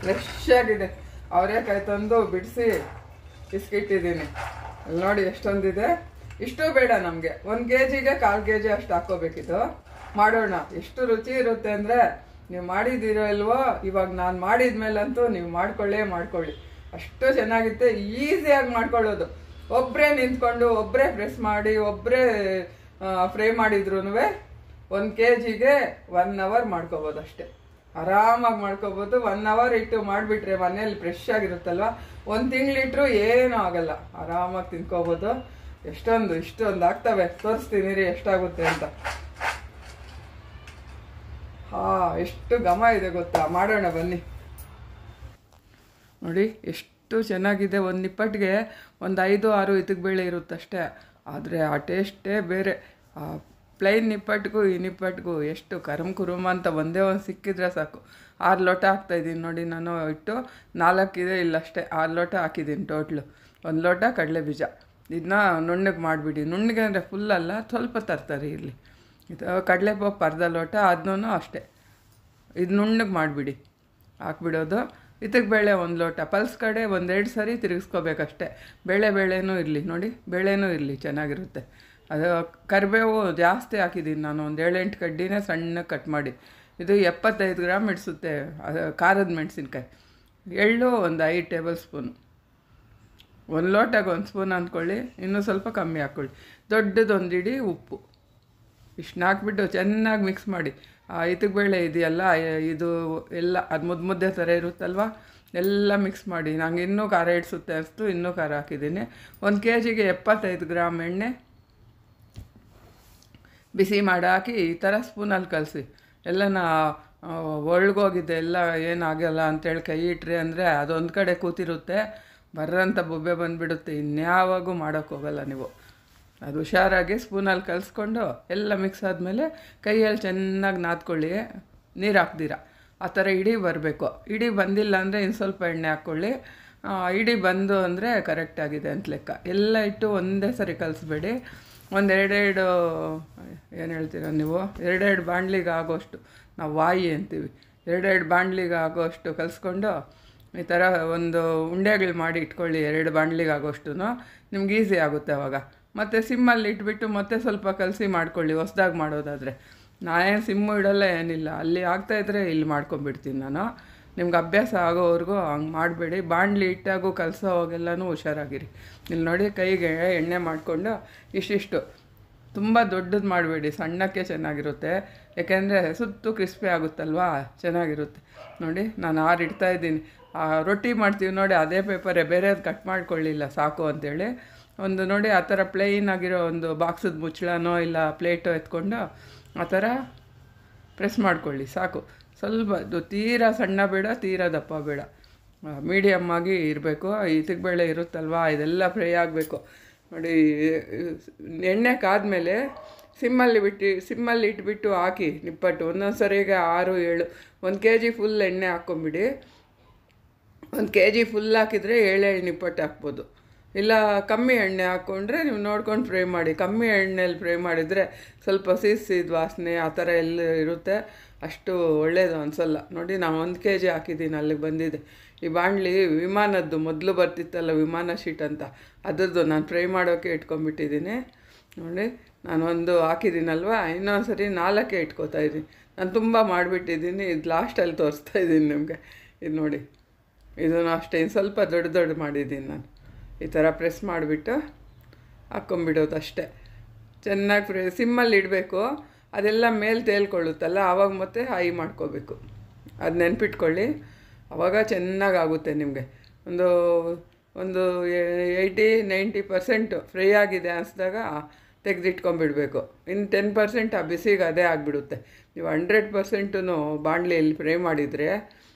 fresh ಆಗಿದೆ ಅವರೇಕಾಯಿ ತಂದು ಬಿಡಿಸಿ ಇಸ್ಕಿಟ್ಟಿದ್ದೀನಿ ಅಲ್ಲಿ ನೋಡಿ ಎಷ್ಟೊಂದಿದೆ ಇಷ್ಟು ಬೇಡ ನಮಗೆ ಒಂದು ಕೆ ಜಿಗೆ ಕಾಲು ಕೆ ಜಿ ಅಷ್ಟು ಹಾಕೋಬೇಕಿತ್ತು ಮಾಡೋಣ ಎಷ್ಟು ರುಚಿ ಇರುತ್ತೆ ಅಂದರೆ ನೀವು ಮಾಡಿದ್ದೀರೋ ಇಲ್ವೋ ಇವಾಗ ನಾನು ಮಾಡಿದ್ಮೇಲಂತೂ ನೀವು ಮಾಡ್ಕೊಳ್ಳೇ ಮಾಡ್ಕೊಳ್ಳಿ ಅಷ್ಟು ಚೆನ್ನಾಗಿತ್ತೆ ಈಸಿಯಾಗಿ ಮಾಡ್ಕೊಳ್ಳೋದು ಒಬ್ಬರೇ ನಿಂತ್ಕೊಂಡು ಒಬ್ಬರೇ ಪ್ರೆಸ್ ಮಾಡಿ ಒಬ್ಬರೇ ಫ್ರೈ ಮಾಡಿದ್ರು ಒಂದು ಕೆ ಜಿಗೆ ಒನ್ ಅವರ್ ಮಾಡ್ಕೋಬೋದು ಅಷ್ಟೇ ಆರಾಮಾಗಿ ಮಾಡ್ಕೋಬೋದು ಒನ್ ಅವರ್ ಇಟ್ಟು ಮಾಡಿಬಿಟ್ರೆ ಮನೇಲಿ ಫ್ರೆಶ್ ಆಗಿರುತ್ತಲ್ವ ಒಂದು ತಿಂಗಳಿಟ್ರು ಏನೂ ಆಗಲ್ಲ ಆರಾಮಾಗಿ ತಿನ್ಕೋಬೋದು ಎಷ್ಟೊಂದು ಇಷ್ಟೊಂದು ಆಗ್ತವೆ ತೋರಿಸ್ತೀನಿ ರೀ ಎಷ್ಟಾಗುತ್ತೆ ಅಂತ ಹಾ ಎಷ್ಟು ಘಮ ಇದೆ ಗೊತ್ತಾ ಮಾಡೋಣ ಬನ್ನಿ ನೋಡಿ ಎಷ್ಟು ಚೆನ್ನಾಗಿದೆ ಒಂದು ನಿಪ್ಪಟ್ಟಿಗೆ ಒಂದು ಐದು ಆರು ಇದಕ್ಕೆ ಬೇಳೆ ಇರುತ್ತಷ್ಟೇ ಆದರೆ ಆ ಟೇಸ್ಟೇ ಬೇರೆ ಆ ಪ್ಲೈನ್ ನಿಪ್ಪಟ್ಟಿಗೂ ಈ ನಿಪ್ಪಟ್ಟಿಗೂ ಎಷ್ಟು ಕರಮ್ ಕುರುಮ ಅಂತ ಒಂದೇ ಒಂದು ಸಿಕ್ಕಿದ್ರೆ ಸಾಕು ಆರು ಲೋಟ ಹಾಕ್ತಾಯಿದ್ದೀನಿ ನೋಡಿ ನಾನು ಇಟ್ಟು ನಾಲ್ಕಿದೆ ಇಲ್ಲಷ್ಟೇ ಆರು ಲೋಟ ಹಾಕಿದ್ದೀನಿ ಟೋಟ್ಲು ಒಂದು ಲೋಟ ಕಡಲೆ ಬೀಜ ಇದನ್ನ ನುಣ್ಣಗೆ ಮಾಡಿಬಿಡಿ ನುಣ್ಣಗೆ ಅಂದರೆ ಫುಲ್ ಅಲ್ಲ ಸ್ವಲ್ಪ ತರ್ತಾರೆ ಇಲ್ಲಿ ಇದು ಕಡಲೆಪಪ್ಪು ಅರ್ಧ ಲೋಟ ಅದನ್ನೂ ಅಷ್ಟೇ ಇದು ನುಣ್ಣಗೆ ಮಾಡಿಬಿಡಿ ಹಾಕ್ಬಿಡೋದು ಇದಕ್ಕೆ ಬೇಳೆ ಒಂದು ಲೋಟ ಪಲ್ಸ್ ಕಡೆ ಒಂದೆರಡು ಸರಿ ತಿರುಗಿಸ್ಕೋಬೇಕಷ್ಟೆ ಬೇಳೆ ಬೇಳೆನೂ ಇರಲಿ ನೋಡಿ ಬೇಳೆನೂ ಇರಲಿ ಚೆನ್ನಾಗಿರುತ್ತೆ ಅದು ಕರಿಬೇವು ಜಾಸ್ತಿ ಹಾಕಿದ್ದೀನಿ ನಾನು ಒಂದು ಏಳೆಂಟು ಕಡ್ಡಿನೇ ಸಣ್ಣಗೆ ಕಟ್ ಮಾಡಿ ಇದು ಎಪ್ಪತ್ತೈದು ಗ್ರಾಮ್ ಇಡಿಸುತ್ತೆ ಅದು ಖಾರದ ಮೆಣಸಿನ್ಕಾಯಿ ಎಳ್ಳು ಒಂದು ಐದು ಟೇಬಲ್ ಸ್ಪೂನು ಒಂದು ಲೋಟಗೆ ಒಂದು ಸ್ಪೂನ್ ಅಂದ್ಕೊಳ್ಳಿ ಇನ್ನೂ ಸ್ವಲ್ಪ ಕಮ್ಮಿ ಹಾಕ್ಕೊಳ್ಳಿ ದೊಡ್ಡದೊಂದು ಇಡೀ ಉಪ್ಪು ಇಷ್ಟನ್ನ ಹಾಕ್ಬಿಟ್ಟು ಚೆನ್ನಾಗಿ ಮಿಕ್ಸ್ ಮಾಡಿ ಆ ಇದಕ್ಕೆ ಬೇಳೆ ಇದೆಯಲ್ಲ ಇದು ಎಲ್ಲ ಅದು ಮುದ್ದು ಮುದ್ದೆ ಥರ ಇರುತ್ತಲ್ವ ಎಲ್ಲ ಮಿಕ್ಸ್ ಮಾಡಿ ನಂಗೆ ಇನ್ನೂ ಖಾರ ಇಡಿಸುತ್ತೆ ಅಷ್ಟು ಇನ್ನೂ ಖಾರ ಹಾಕಿದ್ದೀನಿ ಒಂದು ಕೆ ಜಿಗೆ ಎಪ್ಪತ್ತೈದು ಗ್ರಾಮ್ ಎಣ್ಣೆ ಬಿಸಿ ಮಾಡಿ ಹಾಕಿ ಈ ಥರ ಸ್ಪೂನಲ್ಲಿ ಕಲಸಿ ಎಲ್ಲನ ಒಳಗೋಗಿದೆ ಎಲ್ಲ ಏನಾಗಲ್ಲ ಅಂತೇಳಿ ಕೈ ಇಟ್ರಿ ಅಂದರೆ ಅದೊಂದು ಕಡೆ ಕೂತಿರುತ್ತೆ ಬರ್ರಂತ ಬೊಬ್ಬೆ ಬಂದುಬಿಡುತ್ತೆ ಇನ್ಯಾವಾಗೂ ಮಾಡೋಕ್ಕೆ ಹೋಗಲ್ಲ ನೀವು ಅದು ಹುಷಾರಾಗಿ ಸ್ಪೂನಲ್ಲಿ ಕಲಿಸ್ಕೊಂಡು ಎಲ್ಲ ಮಿಕ್ಸ್ ಆದಮೇಲೆ ಕೈಯಲ್ಲಿ ಚೆನ್ನಾಗಿ ನಾದ್ಕೊಳ್ಳಿ ನೀರು ಹಾಕ್ದಿರ ಆ ಥರ ಇಡೀ ಬರಬೇಕು ಇಡೀ ಬಂದಿಲ್ಲ ಅಂದರೆ ಇನ್ನು ಸ್ವಲ್ಪ ಎಣ್ಣೆ ಹಾಕ್ಕೊಳ್ಳಿ ಆ, ಇಡೀ ಬಂದು ಅಂದರೆ ಕರೆಕ್ಟಾಗಿದೆ ಅಂತ ಲೆಕ್ಕ ಎಲ್ಲ ಇಟ್ಟು ಒಂದೇ ಸರಿ ಕಲಿಸ್ಬೇಡಿ ಒಂದು ಎರಡೆರಡು ಏನು ಹೇಳ್ತೀರ ನೀವು ಎರಡೆರಡು ಬಾಣಲಿಗೆ ಆಗೋಷ್ಟು ನಾವು ವಾಯಿ ಅಂತೀವಿ ಎರಡೆರಡು ಬಾಣಲಿಗೆ ಆಗೋಷ್ಟು ಕಲಿಸ್ಕೊಂಡು ಈ ಥರ ಒಂದು ಉಂಡೆಗಳು ಮಾಡಿ ಇಟ್ಕೊಳ್ಳಿ ಎರಡು ಬಾಣಲಿಗೆ ಆಗೋಷ್ಟು ನಿಮ್ಗೆ ಈಸಿ ಆಗುತ್ತೆ ಅವಾಗ ಮತ್ತು ಸಿಮ್ಮಲ್ಲಿ ಇಟ್ಬಿಟ್ಟು ಮತ್ತೆ ಸ್ವಲ್ಪ ಕಲಸಿ ಮಾಡ್ಕೊಳ್ಳಿ ಹೊಸ್ದಾಗಿ ಮಾಡೋದಾದರೆ ನಾನೇನು ಸಿಮ್ಮು ಇಡಲ್ಲ ಏನಿಲ್ಲ ಅಲ್ಲಿ ಆಗ್ತಾಯಿದ್ರೆ ಇಲ್ಲಿ ಮಾಡ್ಕೊಂಬಿಡ್ತೀನಿ ನಾನು ನಿಮ್ಗೆ ಅಭ್ಯಾಸ ಆಗೋವರೆಗೂ ಹಂಗೆ ಮಾಡಬೇಡಿ ಬಾಣಲಿ ಇಟ್ಟಾಗೂ ಕಲಸೋವಾಗೆಲ್ಲನೂ ಹುಷಾರಾಗಿರಿ ಇಲ್ಲಿ ನೋಡಿ ಕೈಗೆ ಎಣ್ಣೆ ಮಾಡಿಕೊಂಡು ಇಷ್ಟಿಷ್ಟು ತುಂಬ ದೊಡ್ಡದು ಮಾಡಬೇಡಿ ಸಣ್ಣಕ್ಕೆ ಚೆನ್ನಾಗಿರುತ್ತೆ ಯಾಕೆಂದರೆ ಸುತ್ತು ಕ್ರಿಸ್ಪಿ ಆಗುತ್ತಲ್ವಾ ಚೆನ್ನಾಗಿರುತ್ತೆ ನೋಡಿ ನಾನು ಆರು ಇಡ್ತಾ ಇದ್ದೀನಿ ಆ ರೊಟ್ಟಿ ಮಾಡ್ತೀವಿ ನೋಡಿ ಅದೇ ಪೇಪರೇ ಬೇರೆದು ಕಟ್ ಮಾಡ್ಕೊಳ್ಳಿಲ್ಲ ಸಾಕು ಅಂತೇಳಿ ಒಂದು ನೋಡಿ ಆ ಥರ ಪ್ಲೇನ್ ಆಗಿರೋ ಒಂದು ಬಾಕ್ಸದ ಮುಚ್ಚಳನೋ ಇಲ್ಲ ಪ್ಲೇಟೋ ಎತ್ಕೊಂಡು ಆ ಥರ ಪ್ರೆಸ್ ಮಾಡ್ಕೊಳ್ಳಿ ಸಾಕು ಸ್ವಲ್ಪ ಇದು ತೀರಾ ಸಣ್ಣ ಬೇಡ ತೀರಾ ದಪ್ಪ ಬೇಡ ಮೀಡಿಯಮ್ ಆಗಿ ಇರಬೇಕು ಇದಕ್ಕೆ ಬೇಳೆ ಇರುತ್ತಲ್ವಾ ಇದೆಲ್ಲ ಫ್ರೈ ಆಗಬೇಕು ನೋಡಿ ಎಣ್ಣೆ ಕಾದ್ಮೇಲೆ ಸಿಮ್ಮಲ್ಲಿ ಬಿಟ್ಟು ಸಿಮ್ಮಲ್ಲಿ ಇಟ್ಬಿಟ್ಟು ಹಾಕಿ ನಿಪ್ಪಟ್ಟು ಒಂದೊಂದು ಸರಿಗೆ ಆರು ಏಳು ಒಂದು ಕೆ ಜಿ ಫುಲ್ ಎಣ್ಣೆ ಹಾಕ್ಕೊಂಬಿಡಿ ಒಂದು ಕೆ ಜಿ ಫುಲ್ ಹಾಕಿದರೆ ಏಳೇಳು ನಿಪ್ಪಟ್ಟು ಹಾಕ್ಬೋದು ಇಲ್ಲ ಕಮ್ಮಿ ಎಣ್ಣೆ ಹಾಕ್ಕೊಂಡ್ರೆ ನೀವು ನೋಡ್ಕೊಂಡು ಫ್ರೈ ಮಾಡಿ ಕಮ್ಮಿ ಎಣ್ಣೆಲಿ ಫ್ರೈ ಮಾಡಿದರೆ ಸ್ವಲ್ಪ ಸೀಸಿದ ವಾಸನೆ ಆ ಥರ ಎಲ್ಲ ಇರುತ್ತೆ ಅಷ್ಟು ಒಳ್ಳೆಯದು ಅನಿಸಲ್ಲ ನೋಡಿ ನಾನು ಒಂದು ಕೆ ಜಿ ಹಾಕಿದ್ದೀನಿ ಅಲ್ಲಿಗೆ ಬಂದಿದೆ ಈ ಬಾಣಲಿ ವಿಮಾನದ್ದು ಮೊದಲು ಬರ್ತಿತ್ತಲ್ಲ ವಿಮಾನ ಶೀಟ್ ಅಂತ ಅದರದ್ದು ನಾನು ಫ್ರೈ ಮಾಡೋಕ್ಕೆ ಇಟ್ಕೊಂಡ್ಬಿಟ್ಟಿದ್ದೀನಿ ನೋಡಿ ನಾನು ಒಂದು ಹಾಕಿದ್ದೀನಲ್ವ ಇನ್ನೊಂದು ಸರಿ ನಾಲ್ಕೇ ಇಟ್ಕೋತಾ ಇದ್ದೀನಿ ನಾನು ತುಂಬ ಮಾಡಿಬಿಟ್ಟಿದ್ದೀನಿ ಇದು ಲಾಸ್ಟಲ್ಲಿ ತೋರಿಸ್ತಾ ಇದ್ದೀನಿ ನಿಮಗೆ ಇದು ನೋಡಿ ಇದನ್ನು ಅಷ್ಟೇ ಇನ್ನು ಸ್ವಲ್ಪ ದೊಡ್ಡ ದೊಡ್ಡ ಮಾಡಿದ್ದೀನಿ ನಾನು ಈ ಥರ ಪ್ರೆಸ್ ಮಾಡಿಬಿಟ್ಟು ಹಾಕ್ಕೊಂಬಿಡೋದು ಅಷ್ಟೇ ಚೆನ್ನಾಗಿ ಫ್ರೈ ಸಿಮ್ಮಲ್ಲಿ ಇಡಬೇಕು ಅದೆಲ್ಲ ಮೇಲೆ ತೇಲ್ಕೊಳ್ಳುತ್ತಲ್ಲ ಆವಾಗ ಮತ್ತೆ ಹೈ ಮಾಡ್ಕೋಬೇಕು ಅದು ನೆನ್ಪಿಟ್ಕೊಳ್ಳಿ ಆವಾಗ ಚೆನ್ನಾಗಾಗುತ್ತೆ ನಿಮಗೆ ಒಂದು ಒಂದು ಏಯ್ಟಿ ನೈಂಟಿ ಪರ್ಸೆಂಟು ಫ್ರೈ ಆಗಿದೆ ಅನಿಸಿದಾಗ ತೆಗೆದಿಟ್ಕೊಂಬಿಡ್ಬೇಕು ಇನ್ನು ಟೆನ್ ಪರ್ಸೆಂಟ್ ಆ ಬಿಸಿಗೆ ಅದೇ ಆಗಿಬಿಡುತ್ತೆ ನೀವು ಹಂಡ್ರೆಡ್ ಪರ್ಸೆಂಟು ಬಾಣಲಿಯಲ್ಲಿ ಫ್ರೈ ಮಾಡಿದರೆ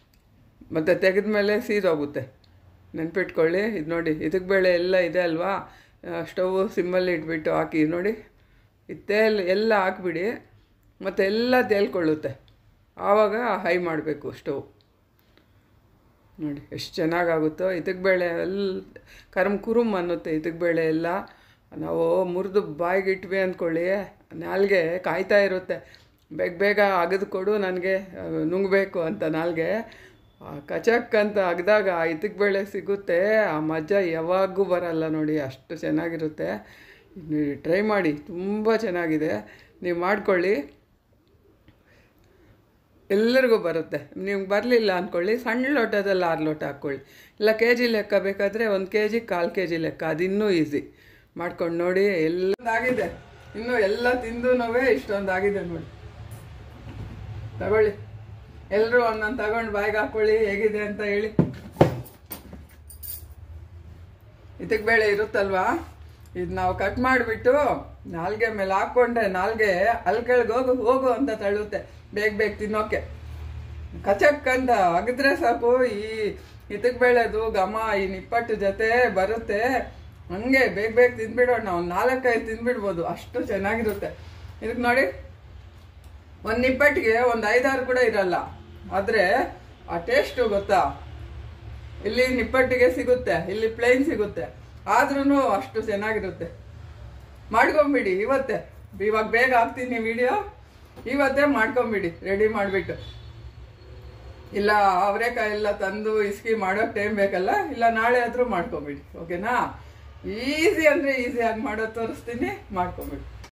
ಮತ್ತು ತೆಗೆದ್ಮೇಲೆ ಸೀದೋಗುತ್ತೆ ನೆನ್ಪಿಟ್ಕೊಳ್ಳಿ ಇದು ನೋಡಿ ಇದಕ್ಕೆ ಬೇಳೆ ಎಲ್ಲ ಇದೆ ಅಲ್ವಾ ಸ್ಟವ್ ಸಿಮ್ಮಲ್ಲಿ ಇಟ್ಬಿಟ್ಟು ಹಾಕಿ ನೋಡಿ ಇತ್ತೇಲ್ ಎಲ್ಲ ಹಾಕ್ಬಿಡಿ ಮತ್ತು ಎಲ್ಲ ತೇಲ್ಕೊಳ್ಳುತ್ತೆ ಆವಾಗ ಹೈ ಮಾಡಬೇಕು ಸ್ಟವ್ ನೋಡಿ ಎಷ್ಟು ಚೆನ್ನಾಗಾಗುತ್ತೋ ಇದಕ್ಕೆ ಬೇಳೆ ಎಲ್ಲ ಕರಮ್ ಕುರುಮ್ ಅನ್ನುತ್ತೆ ಇದಕ್ಕೆ ಬೇಳೆ ಎಲ್ಲ ನಾವು ಮುರಿದು ಬಾಯಿಗೆ ಇಟ್ವಿ ಅಂದ್ಕೊಳ್ಳಿ ನಾಲ್ಗೆ ಕಾಯ್ತಾ ಇರುತ್ತೆ ಬೇಗ ಬೇಗ ಅಗದು ಕೊಡು ನನಗೆ ನುಂಗಬೇಕು ಅಂತ ನಾಲ್ಗೆ ಆ ಕಚಕ್ ಅಂತ ಅಗ್ದಾಗ ಇದಕ್ಕೆ ಬೇಳೆ ಸಿಗುತ್ತೆ ಆ ಮಜಾ ಯಾವಾಗೂ ಬರಲ್ಲ ನೋಡಿ ಅಷ್ಟು ಚೆನ್ನಾಗಿರುತ್ತೆ ಟ್ರೈ ಮಾಡಿ ತುಂಬ ಚೆನ್ನಾಗಿದೆ ನೀವು ಮಾಡ್ಕೊಳ್ಳಿ ಎಲ್ಲರಿಗೂ ಬರುತ್ತೆ ನಿಮ್ಗೆ ಬರಲಿಲ್ಲ ಅಂದ್ಕೊಳ್ಳಿ ಸಣ್ಣ ಲೋಟದಲ್ಲಿ ಆರು ಲೋಟ ಹಾಕ್ಕೊಳ್ಳಿ ಇಲ್ಲ ಕೆ ಜಿ ಲೆಕ್ಕ ಬೇಕಾದರೆ ಒಂದು ಕೆ ಜಿ ಕಾಲು ಕೆ ಜಿ ಲೆಕ್ಕ ಅದು ಇನ್ನೂ ಈಸಿ ಮಾಡ್ಕೊಂಡು ನೋಡಿ ಎಲ್ಲದಾಗಿದೆ ಇನ್ನೂ ಎಲ್ಲ ತಿಂದು ಇಷ್ಟೊಂದು ಆಗಿದೆ ನೋಡಿ ತಗೊಳ್ಳಿ ಎಲ್ಲರೂ ಒಂದೊಂದು ತಗೊಂಡು ಬಾಯಿಗೆ ಹಾಕ್ಕೊಳ್ಳಿ ಹೇಗಿದೆ ಅಂತ ಹೇಳಿ ಇದಕ್ಕೆ ಬೇಳೆ ಇರುತ್ತಲ್ವಾ ಇದು ನಾವು ಕಟ್ ಮಾಡಿಬಿಟ್ಟು ನಾಲ್ಗೆ ಮೇಲೆ ಹಾಕ್ಕೊಂಡ್ರೆ ನಾಲ್ಗೆ ಅಲ್ಲಿ ಕೆಳಗೆ ಹೋಗು ಹೋಗು ಅಂತ ತಳ್ಳುತ್ತೆ ಬೇಗ ಬೇಗ ತಿನ್ನೋಕೆ ಕಚಕ್ ಅಂತ ಅಗದ್ರೆ ಸಾಕು ಈ ಇದಕ್ಕೆ ಬೇಳೆದು ಘಮ ಈ ನಿಪ್ಪಟ್ಟು ಜೊತೆ ಬರುತ್ತೆ ಹಂಗೆ ಬೇಗ ಬೇಗ ತಿಂದ್ಬಿಡೋಣ ನಾವು ನಾಲ್ಕೈದು ತಿಂದ್ಬಿಡ್ಬೋದು ಅಷ್ಟು ಚೆನ್ನಾಗಿರುತ್ತೆ ಇದಕ್ಕೆ ನೋಡಿ ಒಂದು ನಿಪ್ಪಟ್ಟಿಗೆ ಒಂದು ಐದಾರು ಕೂಡ ಇರಲ್ಲ ಆದರೆ ಆ ಟೇಸ್ಟು ಗೊತ್ತಾ ಇಲ್ಲಿ ನಿಪ್ಪಟ್ಟಿಗೆ ಸಿಗುತ್ತೆ ಇಲ್ಲಿ ಪ್ಲೇನ್ ಸಿಗುತ್ತೆ ಆದ್ರೂ ಅಷ್ಟು ಚೆನ್ನಾಗಿರುತ್ತೆ ಮಾಡ್ಕೊಂಬಿಡಿ ಇವತ್ತೇ ಇವಾಗ ಬೇಗ ಹಾಕ್ತೀನಿ ವಿಡಿಯೋ ಇವತ್ತೇ ಮಾಡ್ಕೊಂಬಿಡಿ ರೆಡಿ ಮಾಡಿಬಿಟ್ಟು ಇಲ್ಲ ಅವರೆಕಾಯಿ ಎಲ್ಲ ತಂದು ಇಸ್ಕಿ ಮಾಡೋಕೆ ಟೈಮ್ ಬೇಕಲ್ಲ ಇಲ್ಲ ನಾಳೆ ಆದರೂ ಮಾಡ್ಕೊಂಬಿಡಿ ಓಕೆನಾ ಈಸಿ ಅಂದರೆ ಈಸಿಯಾಗಿ ಮಾಡೋದು ತೋರಿಸ್ತೀನಿ ಮಾಡ್ಕೊಂಬಿಡಿ